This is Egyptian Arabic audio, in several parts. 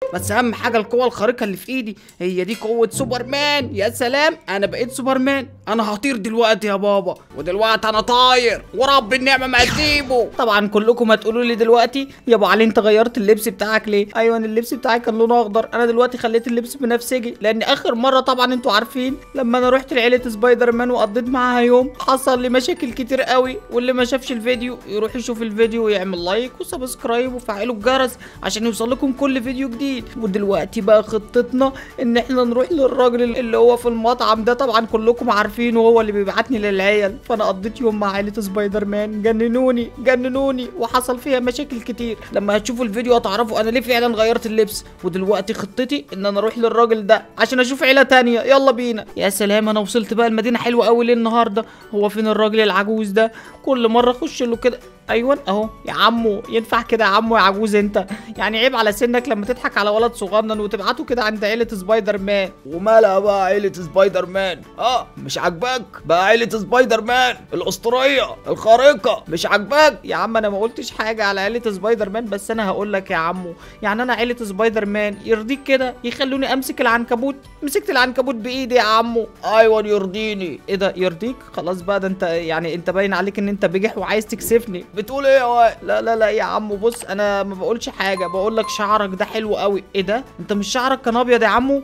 بس اهم حاجه القوه الخارقه اللي في ايدي هي دي قوه سوبرمان يا سلام انا بقيت سوبرمان انا هطير دلوقتي يا بابا ودلوقتي انا طاير ورب النعمه ما اسيبه طبعا كلكم هتقولوا لي دلوقتي يا ابو علي انت غيرت اللبس بتاعك ليه ايوه أنا اللبس بتاعي كان لونه اخضر انا دلوقتي خليت اللبس بنفسجي لان اخر مره طبعا انتوا عارفين لما انا رحت لعيله سبايدر مان وقضيت معاها يوم حصل لي مشاكل كتير قوي واللي ما شافش الفيديو يروح يشوف الفيديو ويعمل لايك وسبسكرايب وفعلوا الجرس عشان يوصل لكم كل فيديو جديد ودلوقتي بقى خطتنا ان احنا نروح للراجل اللي هو في المطعم ده طبعا كلكم عارفينه هو اللي بيبعتني للعيال فانا قضيت يوم مع عيله سبايدر مان جننوني جننوني وحصل فيها مشاكل كتير لما هتشوفوا الفيديو هتعرفوا انا ليه فعلا غيرت اللبس ودلوقتي خطتي ان انا اروح للراجل ده عشان اشوف عيله تانية يلا بينا يا سلام انا وصلت بقى المدينه حلوه قوي ليه النهارده هو فين الراجل العجوز ده كل مره اخش له كده ايوه اهو يا عمو ينفع كده يا عمو يا عجوز انت يعني عيب على سنك لما تضحك على ولد صغنن وتبعته كده عند عيله سبايدر مان ومالها بقى عيلة سبايدر مان اه مش عاجباك بقى عيلة سبايدر مان الأسطورية الخارقة مش عاجباك يا عم انا ما قلتش حاجه على عيله سبايدر مان بس انا هقول لك يا عمو يعني انا عيله سبايدر مان يرضيك كده يخلوني امسك العنكبوت مسكت العنكبوت بايدي يا عمو ايوه يرضيني ايه ده يرضيك خلاص بقى ده انت يعني انت باين عليك ان انت بجح وعايز تكسفني بتقول ايه يا واد لا لا لا يا عمو بص انا ما بقولش حاجه بقول لك شعرك ده حلو قوي ايه ده انت مش شعرك كان ابيض يا عمو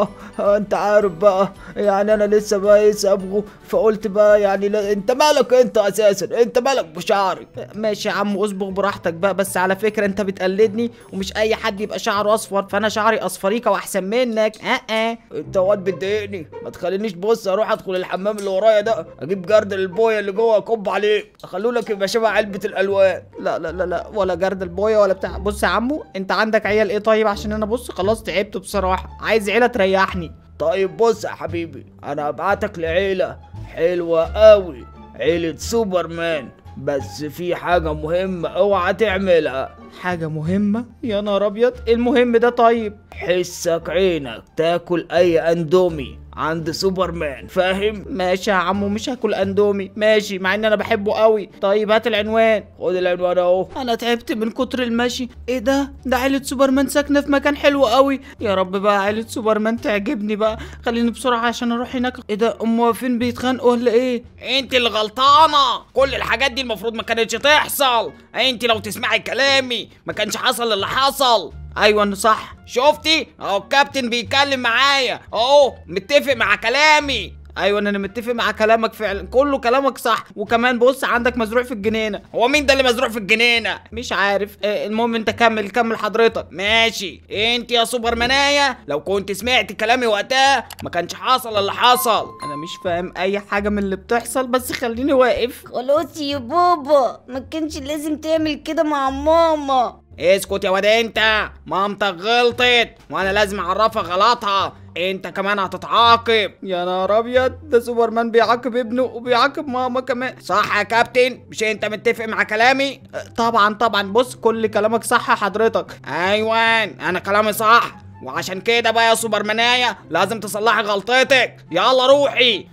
انت عارف بقى يعني انا لسه بقى ايه صبغه فقلت بقى يعني لا انت مالك انت اساسا انت مالك بشعري ماشي يا عم اصبغ براحتك بقى بس على فكره انت بتقلدني ومش اي حد يبقى شعره اصفر فانا شعري اصفريكه واحسن منك اه اه انت واد بتضايقني ما تخلينيش بص اروح ادخل الحمام اللي ورايا ده اجيب جرد البويه اللي جوه اكب عليه اخلوا لك يبقى شبه علبه الالوان لا لا لا لا ولا جرد البويه ولا بتاع بص يا عمو انت عندك عيال ايه طيب عشان انا بص خلاص تعبت بصراحه عايز عيله تريحني طيب بص يا حبيبي انا هبعتك لعيله حلوه قوي عيله سوبرمان بس في حاجه مهمه اوعى تعملها حاجه مهمه يا نهار ابيض إيه المهم ده طيب حسك عينك تاكل اي اندومي عند سوبرمان فاهم ماشي يا عمو مش هاكل اندومي ماشي مع ان انا بحبه قوي طيب هات العنوان خد العنوان اهو انا تعبت من كتر المشي ايه ده ده عيلة سوبرمان ساكنة في مكان حلو قوي يا رب بقى عيلة سوبرمان تعجبني بقى خليني بسرعة عشان اروح هناك ايه ده هم واقفين بيتخانقوا ولا ايه انت اللي غلطانه كل الحاجات دي المفروض ما كانتش تحصل انت لو تسمعي كلامي ما كانش حصل اللي حصل ايوه أنا صح شفتي اهو الكابتن بيتكلم معايا اهو متفق مع كلامي ايوه انا متفق مع كلامك فعلا كله كلامك صح وكمان بص عندك مزروع في الجنينه هو مين ده اللي مزروع في الجنينه مش عارف آه، المهم انت كمل كمل حضرتك ماشي انت يا سوبرمانايه لو كنت سمعت كلامي وقتها ما كانش حصل اللي حصل انا مش فاهم اي حاجه من اللي بتحصل بس خليني واقف خلاص يا بابا ما كانش لازم تعمل كده مع ماما اسكت يا واد انت مامتك غلطت وانا لازم اعرفها غلطها انت كمان هتتعاقب يا نهار ابيض ده سوبرمان بيعاقب ابنه وبيعاقب ماما كمان صح يا كابتن مش انت متفق مع كلامي آه، طبعا طبعا بص كل كلامك صح يا حضرتك ايوه انا كلامي صح وعشان كده بقى يا سوبرمانايه لازم تصلحي غلطتك يلا روحي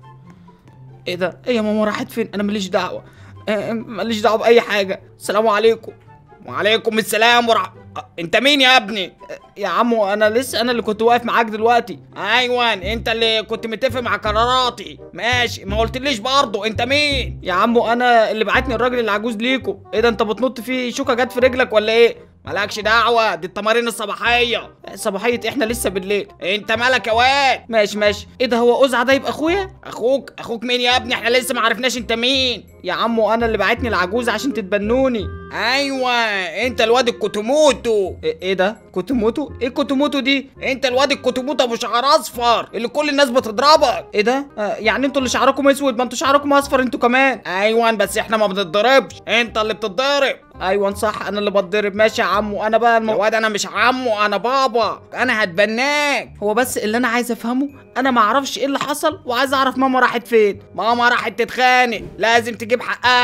ايه ده ايه يا ماما راحت فين انا ماليش دعوه آه، ماليش دعوه باي حاجه السلام عليكم وعليكم السلام ورح... انت مين يا ابني يا عمو انا لسه انا اللي كنت واقف معاك دلوقتي ايوه انت اللي كنت متفق مع قراراتي ماشي ما قلتليش برضه انت مين يا عمو انا اللي بعتني الراجل العجوز ليكو ايه ده انت بتنط فيه شوكه جت في رجلك ولا ايه مالكش دعوه دي التمارين الصباحيه صباحيه احنا لسه بالليل انت مالك يا واد ماشي ماشي ايه ده هو قزعه ده يبقى اخويا اخوك اخوك مين يا ابني احنا لسه ما عرفناش انت مين يا عمو انا اللي بعتني العجوز عشان تتبنوني ايوه انت الواد الكوتوموتو ايه إيه ده كوتوموتو ايه كوتوموتو دي انت الواد الكوتوموتو ابو شعر اصفر اللي كل الناس بتضربك ايه ده آه يعني انتوا اللي شعركم اسود ما انتوا شعركم اصفر انتوا كمان ايوه بس احنا ما بنتضربش انت اللي بتتضرب ايوه صح انا اللي بتضرب ماشي يا عمو انا بقى يا المو... واد انا مش عمو انا بابا انا هتبناك هو بس اللي انا عايز افهمه انا ما اعرفش ايه اللي حصل وعايز اعرف ماما راحت فين ماما راحت تتخانق لازم تجيب حقها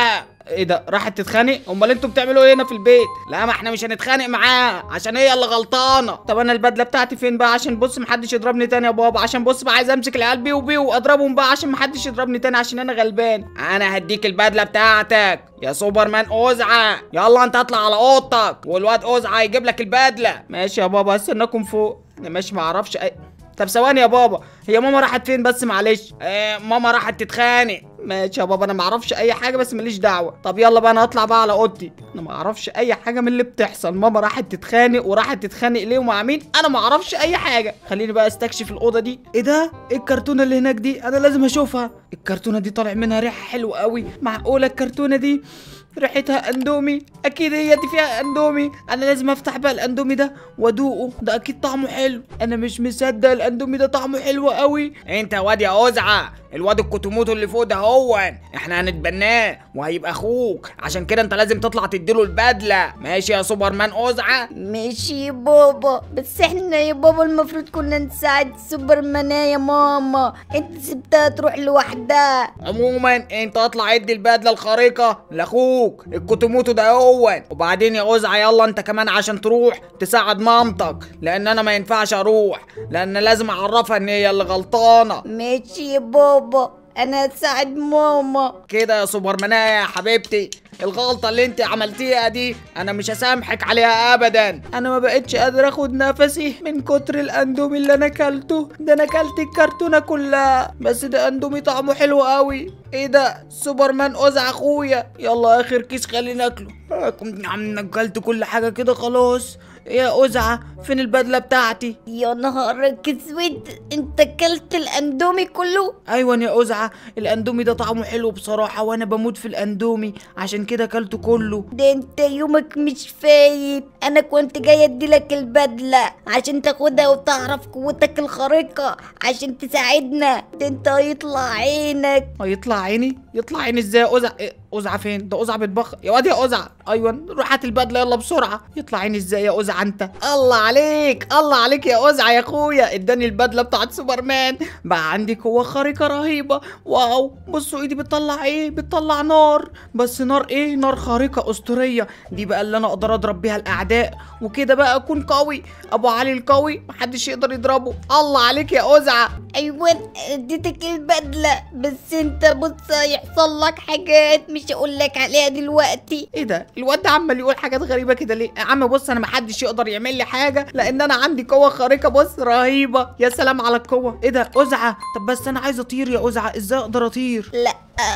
ايه ده راحت تتخانق امال انتوا بتعملوا ايه هنا في البيت لا ما احنا مش هنتخانق معاها عشان هي اللي غلطانه طب انا البدله بتاعتي فين بقى عشان بص محدش يضربني تاني يا بابا عشان بص بقى عايز امسك العيال بيه وبيه واضربهم بقى عشان محدش يضربني تاني عشان انا غلبان انا هديك البدله بتاعتك يا سوبرمان اوزعه يلا انت اطلع على اوضتك والواد اوزعه يجيب لك البدله ماشي يا بابا هستناكم فوق انا ماشي ما اعرفش اي طب ثواني يا بابا هي ماما راحت فين بس معلش آه ماما راحت تتخانق ماشي يا بابا انا ما اعرفش اي حاجه بس ماليش دعوه طب يلا بقى انا هطلع بقى على اوضتي انا ما اعرفش اي حاجه من اللي بتحصل ماما راحت تتخانق وراحت تتخانق ليه ومع مين انا ما اعرفش اي حاجه خليني بقى استكشف الاوضه دي ايه ده ايه الكرتونه اللي هناك دي انا لازم اشوفها الكرتونه دي طالع منها ريحه حلوه قوي معقوله الكرتونه دي ريحتها اندومي اكيد هي دي فيها اندومي انا لازم افتح بقى الاندومي ده وادوقه ده اكيد طعمه حلو انا مش مصدق الاندومي ده طعمه حلو قوي انت يا واد يا ازعه الواد الكتموتو اللي فوق ده هو احنا هنتبناه وهيبقى اخوك عشان كده انت لازم تطلع تديله البدله ماشي يا سوبرمان ازعه ماشي يا بابا بس احنا يا بابا المفروض كنا نساعد سوبرمان يا ماما انت سبتها تروح لوحدها عموما انت اطلع ادي البدله الخارقه لاخوك الكتموتو ده هو وبعدين يا ازعه يلا انت كمان عشان تروح تساعد مامتك لان انا ما ينفعش اروح لان لازم اعرفها ان هي اللي غلطانه ماشي يا بابا انا هساعد ماما كده يا سوبرمانية يا حبيبتي الغلطة اللي انت عملتيها دي انا مش هسامحك عليها ابدا انا ما بقتش قادر اخد نفسي من كتر الاندومي اللي انا اكلته ده انا اكلت الكرتونة كلها بس ده اندومي طعمه حلو قوي ايه ده سوبرمان اوزع اخويا يلا اخر كيس خلينا ناكله آه، كنت عم اكلت كل حاجة كده خلاص يا أزعة فين البدلة بتاعتي يا نهارك اسود انت اكلت الاندومي كله ايوه يا أزعة الاندومي ده طعمه حلو بصراحة وانا بموت في الاندومي عشان كده اكلته كله ده انت يومك مش فايت انا كنت جاي اديلك البدلة عشان تاخدها وتعرف قوتك الخارقة عشان تساعدنا ده انت هيطلع عينك هيطلع عيني يطلع عيني ازاي يا أزعة إيه، أزعة فين ده أزعة بيطبخ يا واد يا أزعة ايوه روح هات البدلة يلا بسرعة يطلع عيني ازاي يا أزعة انت الله عليك الله عليك يا أزعة يا اخويا اداني البدلة بتاعت سوبرمان بقى عندي قوة خارقة رهيبة واو بصوا ايدي بتطلع ايه بتطلع نار بس نار ايه نار خارقة اسطورية دي بقى اللي انا اقدر اضرب بيها الاعداء وكده بقى اكون قوي ابو علي القوي محدش يقدر يضربه الله عليك يا أزعة ايوه اديتك البدلة بس انت بص هيحصل لك حاجات مش هقول لك عليها دلوقتي ايه ده الواد ده عمال يقول حاجات غريبه كده ليه يا عم بص انا محدش يقدر يعمل لي حاجه لان انا عندي قوه خارقه بص رهيبه يا سلام على القوه ايه ده ازعه طب بس انا عايز اطير يا ازعه ازاي اقدر اطير لا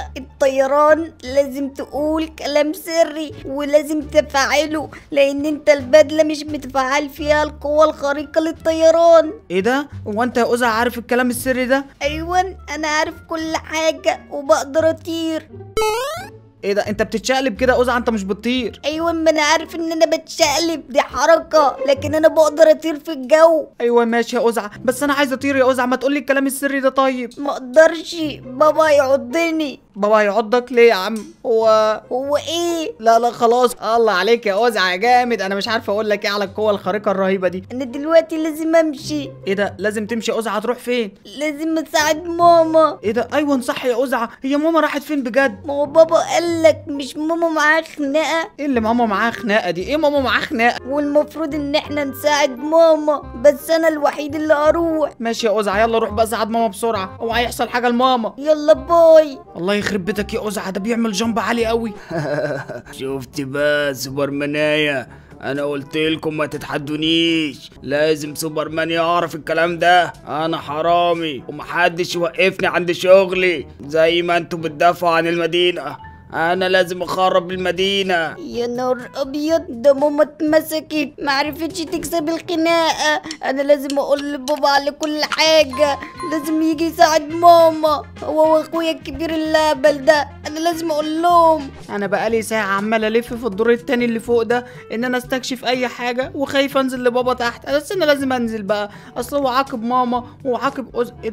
الطيران لازم تقول كلام سري ولازم تفعله لان انت البدلة مش متفعل فيها القوة الخارقة للطيران ايه ده هو انت يا ازعه عارف الكلام السري ده ايوه انا عارف كل حاجة وبقدر اطير ايه ده انت بتتشقلب كده يا ازعه انت مش بتطير ايوه ما انا عارف ان انا بتشقلب دي حركة لكن انا بقدر اطير في الجو ايوه ماشي يا ازعه بس انا عايز اطير يا ازعه ما تقولي الكلام السري ده طيب ما اقدرش بابا يعضني بابا هيعضك ليه يا عم هو هو ايه لا لا خلاص الله عليك يا ازعه يا جامد انا مش عارف اقول لك ايه على القوه الخارقه الرهيبه دي انا دلوقتي لازم امشي ايه ده لازم تمشي يا ازعه تروح فين لازم اساعد ماما ايه ده ايوه صح يا ازعه هي ماما راحت فين بجد ما هو بابا قالك مش ماما معاها خناقة ايه اللي ماما معاها خناقه دي ايه ماما معاها خناقه والمفروض ان احنا نساعد ماما بس انا الوحيد اللي اروح ماشي يا ازعه يلا روح بقى ساعد ماما بسرعه هو هيحصل حاجه لماما يلا باي الله يخرب بيتك يا ازعه ده بيعمل جنب عالي قوي شفت بقى سوبرمانية انا قلت لكم ما تتحدونيش لازم سوبرمان يعرف الكلام ده انا حرامي ومحدش يوقفني عند شغلي زي ما انتوا بتدافعوا عن المدينة انا لازم اخرب المدينة يا نار ابيض ده ماما اتمسكت معرفتش تكسب الخناقة انا لازم اقول لبابا على كل حاجة لازم يجي يساعد ماما هو واخويا الكبير اللهبل ده انا لازم اقول لهم انا بقالي ساعه عمال الف في الدور التاني اللي فوق ده ان انا استكشف اي حاجه وخايف انزل لبابا تحت بس انا لازم انزل بقى اصل هو عاقب ماما وعاقب أز... ايه ده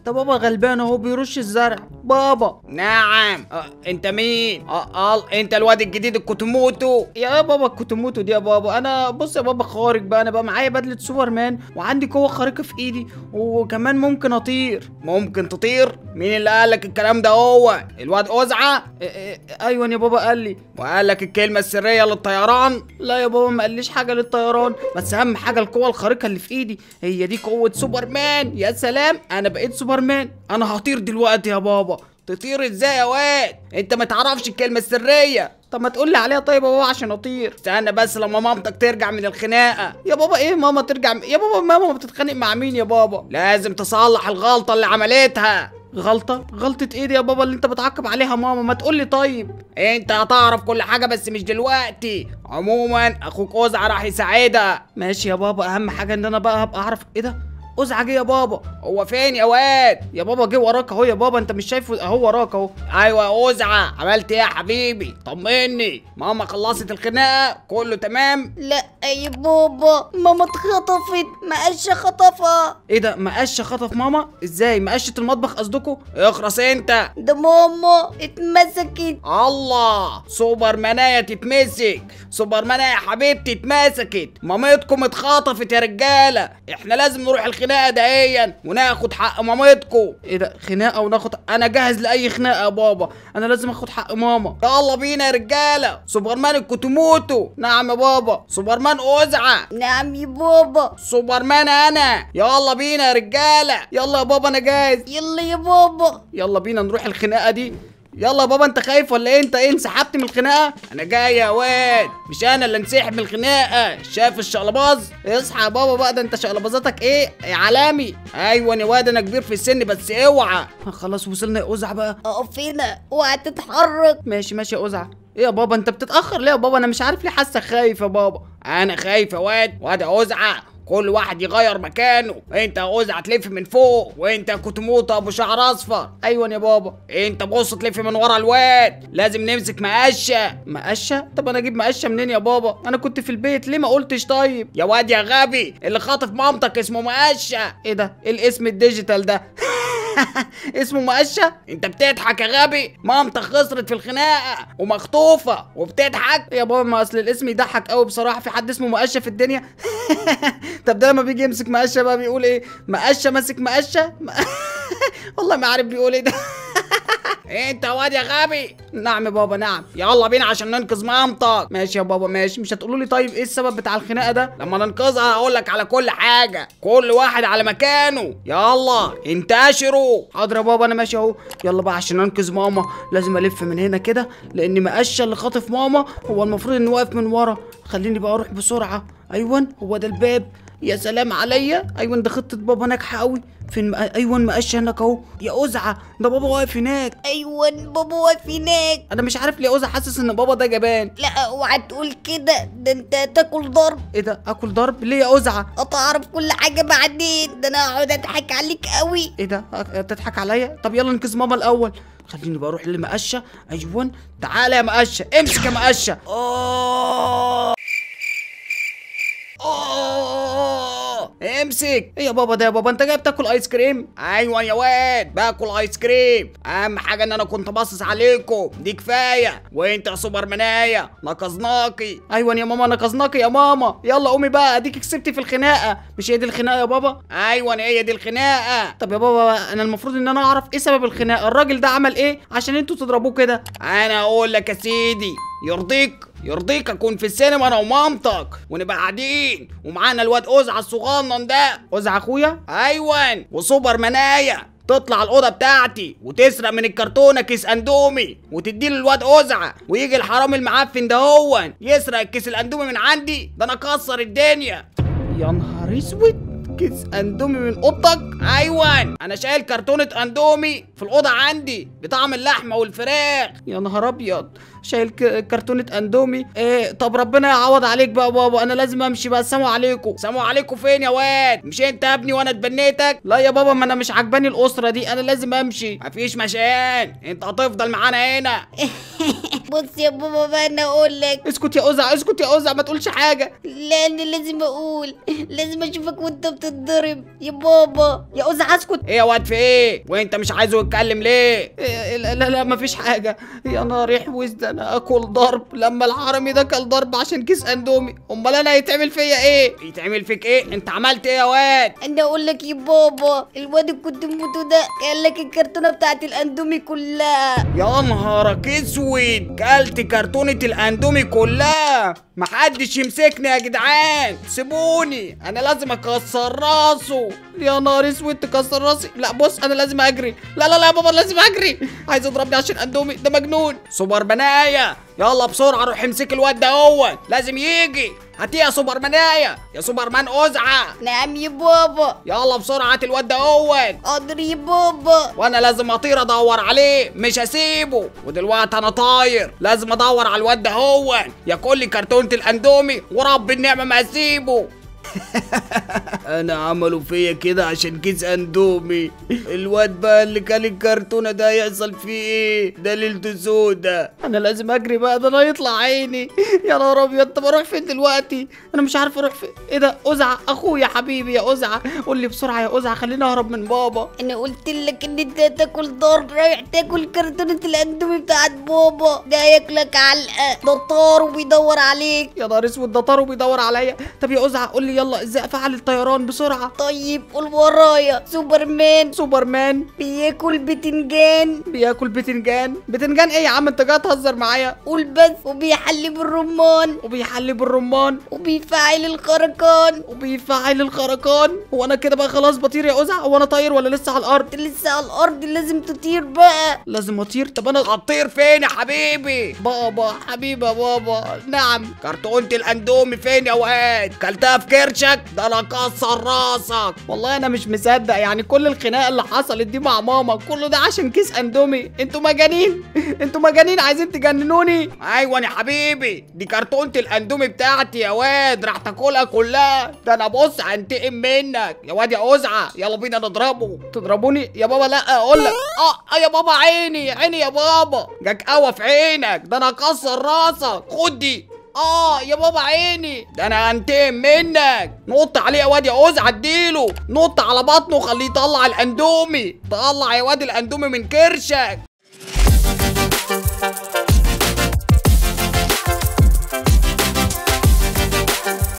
ده بابا غلبان اهو بيرش الزرع بابا نعم أه انت مين اه آه، انت الواد الجديد الكوتوموتو يا بابا الكوتوموتو دي يا بابا انا بص يا بابا خارج بقى انا بقى معايا بدله سوبرمان وعندي قوه خارقه في ايدي وكمان ممكن اطير ممكن تطير مين اللي قالك الكلام ده هو الواد أزعة إيه إيه ايوه يا بابا قال لي وقال لك الكلمة السرية للطيران لا يا بابا ما قاليش حاجه للطيران بس اهم حاجه القوه الخارقه اللي في ايدي هي دي قوه سوبرمان يا سلام انا بقيت سوبرمان انا هطير دلوقتي يا بابا تطير ازاي يا واد انت ما تعرفش الكلمة السرية طب ما تقول لي عليها طيب يا بابا عشان اطير استنى بس لما مامتك ترجع من الخناقة يا بابا ايه ماما ترجع يا بابا ماما بتتخانق مع مين يا بابا لازم تصلح الغلطة اللي عملتها غلطه غلطه ايه دي يا بابا اللي انت بتعاقب عليها ماما ما تقول لي طيب انت هتعرف كل حاجة بس مش دلوقتي عموما اخوك أزعة راح يساعدها ماشي يا بابا اهم حاجه ان انا بقى هبقى اعرف ايه ده ازعج يا بابا هو فين يا واد يا بابا جه وراك اهو يا بابا انت مش شايفه اهو وراك اهو ايوه يا أزعة عملت ايه يا حبيبي طمني ماما خلصت الخناقة كله تمام لا يا بابا ماما اتخطفت مقشة خطفها ايه ده مقشه خطف ماما ازاي مقشه المطبخ قصدكوا اخرس انت ده ماما اتمسكت الله سوبر منايا تتمسك سوبر منايا يا حبيبتي اتمسكت مامتكم اتخطفت يا رجاله احنا لازم نروح الخناقه دهيا وناخد حق مامتكم ايه ده خناقه وناخد انا جاهز لاي خناقه يا بابا انا لازم اخد حق ماما يلا بينا يا رجاله سوبرمان الكوتوموتو نعم يا بابا سوبرمان أزعة نعم يا بابا سوبرمان انا يلا بينا يا رجاله يلا يا بابا انا جاهز يلا يا بابا يلا بينا نروح الخناقه دي يلا يا بابا انت خايف ولا ايه انت ايه انسحبت من الخناقه انا جاي يا واد مش انا اللي انسحب من الخناقه شايف الشقلباز اصحى يا بابا بقى ده انت شقلباظاتك ايه يا عالمي ايوه يا واد انا كبير في السن بس اوعى خلاص وصلنا يا ازعه بقى اقف هنا اوعى تتحرك ماشي ماشي يا ازعه ايه يا بابا انت بتتاخر ليه يا بابا انا مش عارف ليه حاسك خايف يا بابا انا خايف يا واد واد يا أزعة كل واحد يغير مكانه انت يا أزعة تلف من فوق وانت يا كتموطة ابو شعر اصفر ايوه يا بابا انت بص تلف من ورا الواد لازم نمسك مقشه مقشه طب انا اجيب مقشه منين يا بابا انا كنت في البيت ليه ما قلتش طيب يا واد يا غبي اللي خاطف مامتك اسمه مقشه ايه ده ايه الاسم الديجيتال ده اسمه مقشه انت بتضحك يا غبي مامتك خسرت في الخناقه ومخطوفه وبتضحك يا بابا ما اصل الاسم يضحك قوي بصراحه في حد اسمه مقشه في الدنيا طب ده لما بيجي يمسك مقشه بقى بيقول ايه مقشه ماسك مقشه والله ما عارف بيقول ايه ده انت يا واد يا غبي نعم يا بابا نعم يلا بينا عشان ننقذ مامتك ماشي يا بابا ماشي مش هتقولوا لي طيب ايه السبب بتاع الخناقه ده لما ننقذها هقول لك على كل حاجه كل واحد على مكانه يلا انتشروا حاضر يا بابا انا ماشي اهو يلا بقى عشان انقذ ماما لازم الف من هنا كده لان مقشه اللي خاطف ماما هو المفروض انه واقف من ورا خليني بقى اروح بسرعه ايوه هو ده الباب يا سلام عليا ايوه ده خطه بابا ناجحه قوي فين مق... ايوه مقشه هناك اهو يا ازعه ده بابا واقف هناك ايوه بابا واقف هناك انا مش عارف ليه ازعه حاسس ان بابا ده جبان لا اوعى تقول كده ده انت تاكل ضرب ايه ده اكل ضرب ليه يا ازعه هتعرف كل حاجه بعدين ده انا هقعد اضحك عليك قوي ايه ده أ- تضحك عليا طب يلا ننقذ ماما الاول خليني بقى اروح لمقشه ايوه تعالى يا مقشه امسك يا مقشه أوه. أوه. امسك ايه يا بابا ده يا بابا انت جاي بتاكل ايس كريم ايوه يا واد باكل ايس كريم اهم حاجه ان انا كنت باصص عليكم دي كفايه وانت يا سوبر منايا نقصناكي ايوه يا ماما نقصناك يا ماما يلا قومي بقى اديك كسبتي في الخناقه مش هي دي الخناقه يا بابا ايوه هي دي الخناقه طب يا بابا انا المفروض ان انا اعرف ايه سبب الخناقه الراجل ده عمل ايه عشان انتوا تضربوه كده انا اقول لك يا سيدي يرضيك يرضيك اكون في السينما انا ومامتك ونبقى قاعدين ومعانا الواد ازعه الصغنن ده ازعه اخويا ايوه وسوبر منايا تطلع الاوضه بتاعتي وتسرق من الكرتونه كيس اندومي وتديه للواد ازعه ويجي الحرامي المعفن ده هو يسرق الكيس الاندومي من عندي ده انا اكسر الدنيا يا نهار اسود كيس اندومي من اوضتك ايوه انا شايل كرتونه اندومي في الاوضه عندي بطعم اللحمه والفراخ يا نهار ابيض شايل ك- كرتونه اندومي إيه طب ربنا يعوض عليك بقى بابا انا لازم امشي بقى السلام عليكم سلام عليكم فين يا واد مش انت يا ابني وانا اتبنيتك لا يا بابا ما انا مش عجباني الاسره دي انا لازم امشي مفيش مشيان انت هتفضل معانا هنا بص يا بابا بقى انا اقول لك اسكت يا ازع اسكت يا ازع ما تقولش حاجه لا انا لازم اقول لازم اشوفك وانت بتتضرب يا بابا يا ازع اسكت ايه يا واد في ايه وانت مش عايزه يتكلم ليه إيه، لا لا لا مفيش حاجة يا نار يحوز ده انا اكل ضرب لما الحرامي ده كل ضرب عشان كيس اندومي امال انا هيتعمل فيا ايه يتعمل فيك ايه انت عملت ايه يا واد انا اقول لك يا بابا الواد اللي كنت موتو ده قال لك الكرتونه بتاعت الاندومي كلها يا نهارك اسود كلت كرتونة الاندومي كلها محدش يمسكني يا جدعان سيبوني انا لازم اكسر راسه يا نار اسود تكسر راسي لا بص انا لازم اجري لا لا لا يا بابا لازم اجري عايز يضربني عشان اندومي ده مجنون سوبر بناية يلا بسرعة روح امسك الواد ده هو لازم يجي هاتيه يا سوبر مناية يا سوبر مان ازعة نعم يا بابا يلا بسرعة هات الواد ده هو حاضر يا بابا وانا لازم اطير ادور عليه مش هسيبه ودلوقتي انا طاير لازم ادور على الواد ده هو ياكل لي كرتونة الاندومي ورب النعمة ما اسيبه انا عملوا فيا كده عشان كيس اندومي الواد بقى اللي كان الكرتونه ده يحصل فيه ايه ده ليلته سودا انا لازم اجري بقى ده انا يطلع عيني يا نهار ابيض طب اروح فين دلوقتي انا مش عارف اروح فين ايه ده ازعه اخويا حبيبي يا ازعه قول لي بسرعه يا ازعه خليني اهرب من بابا انا قلت لك ان انت هتاكل ضرب رايح تاكل كرتونه الاندومي بتاعت بابا ده هياكلك علقه ده طار وبيدور عليك يا نهار اسود ده طار وبيدور عليا طب يا ازعه قول لي يلا ازاي افعل الطيران بسرعه طيب قول ورايا سوبرمان سوبرمان بياكل بتنجان بياكل بتنجان بتنجان ايه يا عم انت جاي تهزر معايا قول بس وبيحلي بالرمان وبيحلي بالرمان وبيفعل الخرقان وبيفعل الخرقان هو انا كده بقى خلاص بطير يا ازعه هو انا طاير ولا لسه على الارض انت لسه على الارض لازم تطير بقى لازم اطير طب انا هتطير فين يا حبيبي بابا حبيبي يا بابا نعم كرتونة الاندومي فين يا واد كلتها في كرشك ده انا اكسر راسك والله انا مش مصدق يعني كل الخناقه اللي حصلت دي مع ماما كله ده عشان كيس اندومي انتوا مجانين انتوا مجانين عايزين تجننوني ايوه يا حبيبي دي كرتونة الاندومي بتاعتي يا واد راح تاكلها كلها ده انا بص هنتقم منك يا واد يا ازعه يلا بينا نضربه تضربوني يا بابا لا اقول لك اه آه يا بابا عيني عيني يا بابا جاك قوة في عينك ده انا اكسر راسك خد دي اه يا بابا عيني ده انا هنتقم منك نط عليه يا واد يا ازعه اديله نط على بطنه وخليه يطلع الاندومي طلع يا واد الاندومي من كرشك